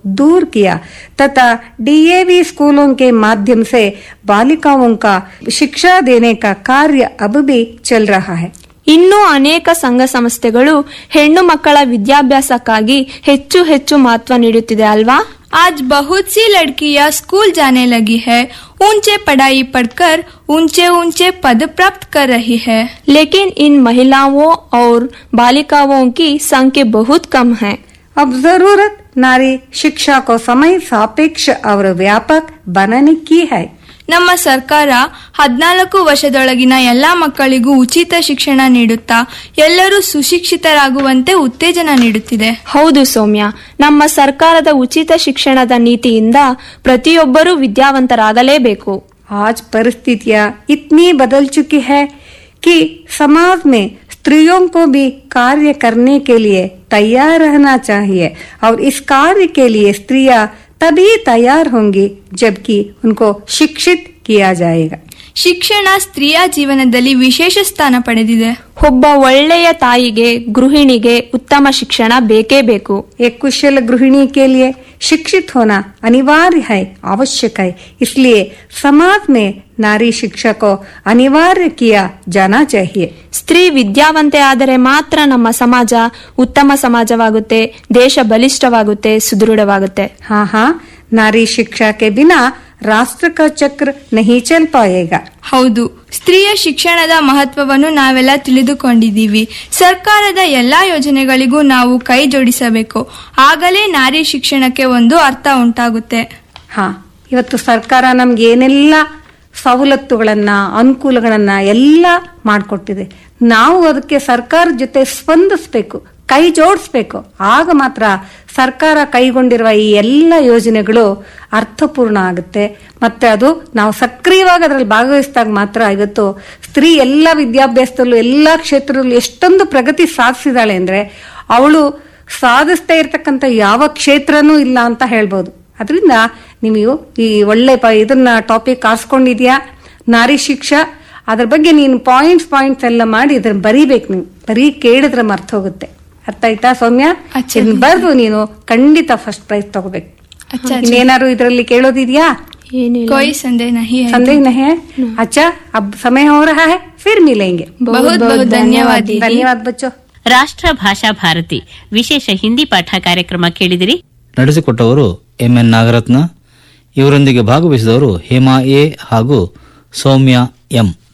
दूर किया तथा डीएवी स्कूलों के माध्यम से बालिकाओं का शिक्षा देने का कार्य अब भी चल रहा है ಇನ್ನೂ ಅನೇಕ ಸಂಘ ಸಂಸ್ಥೆಗಳು ಹೆಣ್ಣು ಮಕ್ಕಳ ವಿದ್ಯಾಭ್ಯಾಸಕ್ಕಾಗಿ ಹೆಚ್ಚು ಹೆಚ್ಚು ಮಹತ್ವ ನೀಡುತ್ತಿದೆ ಅಲ್ವಾ आज बहुत सी लड़कियां स्कूल जाने लगी है ऊंचे पढ़ाई पढ़कर ऊंचे ऊंचे पद प्राप्त कर रही है लेकिन इन महिलाओं और बालिकाओं की संख्या बहुत कम है अब जरूरत नारी शिक्षा को समय सापेक्ष और व्यापक बनाने की है ನಮ್ಮ ಸರ್ಕಾರ ಹದಿನಾಲ್ಕು ವರ್ಷದೊಳಗಿನ ಎಲ್ಲಾ ಮಕ್ಕಳಿಗೂ ಉಚಿತ ಶಿಕ್ಷಣ ನೀಡುತ್ತಾ ಎಲ್ಲರೂ ಸುಶಿಕ್ಷಿತರಾಗುವಂತೆ ಉತ್ತೇಜನ ನೀಡುತ್ತಿದೆ ಹೌದು ಸೌಮ್ಯ ನಮ್ಮ ಸರ್ಕಾರದ ಉಚಿತ ಶಿಕ್ಷಣದ ನೀತಿಯಿಂದ ಪ್ರತಿಯೊಬ್ಬರೂ ವಿದ್ಯಾವಂತರಾಗಲೇಬೇಕು आज परिस्थितियां इतनी बदल चुकी है कि समाज में स्त्रियों को भी कार्य करने के लिए तैयार रहना चाहिए और इस कार्य के लिए स्त्रियां तभी तैयार होंगी जबकि उनको शिक्षित किया जाएगा ಶಿಕ್ಷಣ ಸ್ತ್ರೀಯ ಜೀವನದಲ್ಲಿ ವಿಶೇಷ ಸ್ಥಾನ ಪಡೆದಿದೆ ಒಬ್ಬ ಒಳ್ಳೆಯ ತಾಯಿಗೆ ಗೃಹಿಣಿಗೆ ಉತ್ತಮ ಶಿಕ್ಷಣ ಬೇಕೇ ಬೇಕು एक कुशल गृहिणी के लिए शिक्षित होना अनिवार्य है आवश्यक है इसलिए समाज में नारी शिक्षा को अनिवार्य किया जाना चाहिए ಸ್ತ್ರೀ ವಿದ್ಯಾವಂತೆ ಆದರೆ ಮಾತ್ರ ನಮ್ಮ ಸಮಾಜ ಉತ್ತಮ ಸಮಾಜವಾಗುತ್ತೆ ದೇಶ ಬಲಿಷ್ಠವಾಗುತ್ತೆ ಸುದೃಢವಾಗುತ್ತೆ हाँ हाँ नारी शिक्षा के बिना राष्ट्र का चक्र नहीं चल पाएगा ಹೌದು ಸ್ತ್ರೀಯ ಶಿಕ್ಷಣದ ಮಹತ್ವವನ್ನು ನಾವೆಲ್ಲ ತಿಳಿದುಕೊಂಡಿದ್ದೀವಿ ಸರ್ಕಾರದ ಎಲ್ಲಾ ಯೋಜನೆಗಳಿಗೂ ನಾವು ಕೈ ಜೋಡಿಸಬೇಕು ಆಗಲೇ ನಾರಿ ಶಿಕ್ಷಣಕ್ಕೆ ಒಂದು ಅರ್ಥ ಉಂಟಾಗುತ್ತೆ ಹಾ ಇವತ್ತು ಸರ್ಕಾರ ನಮ್ಗೆ ಏನೆಲ್ಲ ಸವಲತ್ತುಗಳನ್ನ ಅನುಕೂಲಗಳನ್ನ ಎಲ್ಲ ಮಾಡಿಕೊಟ್ಟಿದೆ ನಾವು ಅದಕ್ಕೆ ಸರ್ಕಾರದ ಜೊತೆ ಸ್ಪಂದಿಸ್ಬೇಕು ಕೈ ಜೋಡಿಸ್ಬೇಕು ಆಗ ಮಾತ್ರ ಸರ್ಕಾರ ಕೈಗೊಂಡಿರುವ ಈ ಎಲ್ಲ ಯೋಜನೆಗಳು ಅರ್ಥಪೂರ್ಣ ಆಗುತ್ತೆ ಮತ್ತೆ ಅದು ನಾವು ಸಕ್ರಿಯವಾಗಿ ಅದರಲ್ಲಿ ಭಾಗವಹಿಸಿದಾಗ ಮಾತ್ರ ಇವತ್ತು ಸ್ತ್ರೀ ಎಲ್ಲ ವಿದ್ಯಾಭ್ಯಾಸದಲ್ಲೂ ಎಲ್ಲ ಕ್ಷೇತ್ರದಲ್ಲೂ ಎಷ್ಟೊಂದು ಪ್ರಗತಿ ಸಾಧಿಸಿದಾಳೆ ಅಂದ್ರೆ ಅವಳು ಸಾಧಿಸ್ತಾ ಇರ್ತಕ್ಕಂಥ ಯಾವ ಕ್ಷೇತ್ರನೂ ಇಲ್ಲ ಅಂತ ಹೇಳ್ಬೋದು ಅದರಿಂದ ನೀವು ಈ ಒಳ್ಳೆ ಪ- ಇದನ್ನ ಟಾಪಿಕ್ ಆರಿಸ್ಕೊಂಡಿದ್ಯಾ ನಾರಿ ಶಿಕ್ಷಾ ಅದ್ರ ಬಗ್ಗೆ ನೀನು ಪಾಯಿಂಟ್ಸ್ ಪಾಯಿಂಟ್ಸ್ ಎಲ್ಲ ಮಾಡಿ ಇದನ್ನ ಬರೀಬೇಕು ನೀವು ಬರೀ ಕೇಳಿದ್ರೆ ಮರ್ತ ಹೋಗುತ್ತೆ ಅರ್ಥ ಆಯ್ತಾ ಸೌಮ್ಯ ಅಚ್ಚ. ಇದನ್ನ ಬರ್ದು ನೀನು ಖಂಡಿತ ಫಸ್ಟ್ ಪ್ರೈಸ್ ತಗೋಬೇಕು ಅಚ್ಚ, ಅಚ್ಚ. ಇನ್ನೇನಾದ್ರು ಇದರಲ್ಲಿ ಕೇಳೋದಿದ್ಯಾ ಏನಿಲ್ಲ कोई संदेह नहीं है संदेह नहीं है अच्छा अब समय हो रहा है फिर मिलेंगे बहुत बहुत धन्यवाद दीदी धन्यवाद बच्चों ರಾಷ್ಟ್ರ ಭಾಷಾ ಭಾರತಿ ವಿಶೇಷ ಹಿಂದಿ ಪಾಠ ಕಾರ್ಯಕ್ರಮ ಕೇಳಿದಿರಿ ನಡೆಸಿಕೊಟ್ಟವರು ಎಂಎನ್ ನಾಗರತ್ನ ಇವರೊಂದಿಗೆ ಭಾಗವಹಿಸಿದವರು ಹೇಮಾ ಎ ಹಾಗೂ ಸೌಮ್ಯ ಎಂ